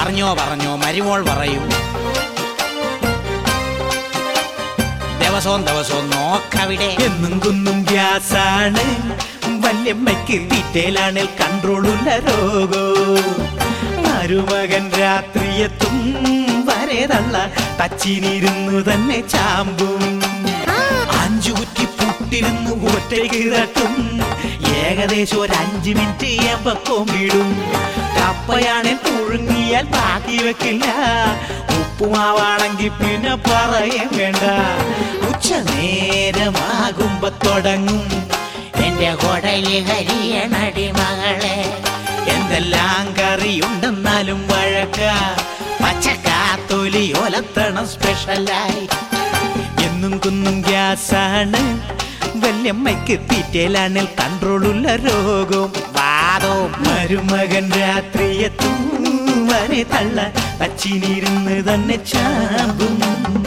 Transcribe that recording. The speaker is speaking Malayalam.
അറിഞ്ഞോ പറഞ്ഞോ മരുമോൾ പറയും ദിവസവും ദിവസവും നോക്കവിടെ എന്നും കുന്നും ഗ്യാസാണ് വല്യമ്മയ്ക്ക് തീറ്റയിലാണിൽ കൺട്രോളുള്ള രോഗോ മരുമകൻ രാത്രിയെത്തും വരെ തള്ള തച്ചിനിരുന്നു തന്നെ ചാമ്പും അഞ്ചു കുറ്റി പുട്ടിരുന്ന് ഒറ്റയ്ക്ക് തട്ടും ഏകദേശം ഒരു അഞ്ചു മിനിറ്റ് എമ്പക്കോം വീടും കപ്പയാണെ പുഴുങ്ങിയാൽ ബാക്കി വെക്കില്ല ഉപ്പുമാവാണെങ്കിൽ പിന്നെ പറയും വേണ്ട ഉച്ച നേരമാകുമ്പോ തുടങ്ങും എന്റെ കൊടലി കരിയണടി മകളെ എന്തെല്ലാം കറിയുണ്ടെന്നാലും വഴക്ക പച്ചക്കാത്തൊലി ഒലത്തണം സ്പെഷ്യലായി എന്നും കുന്നും ഗ്യാസാണ് വല്യമ്മയ്ക്ക് തീറ്റയിലാണിൽ കൺട്രോളുള്ള രോഗം വാദവും മരുമകൻ രാത്രിയെത്തും വരെ തള്ള അച്ചിനിരുന്ന് തന്നെ ചാമ്പും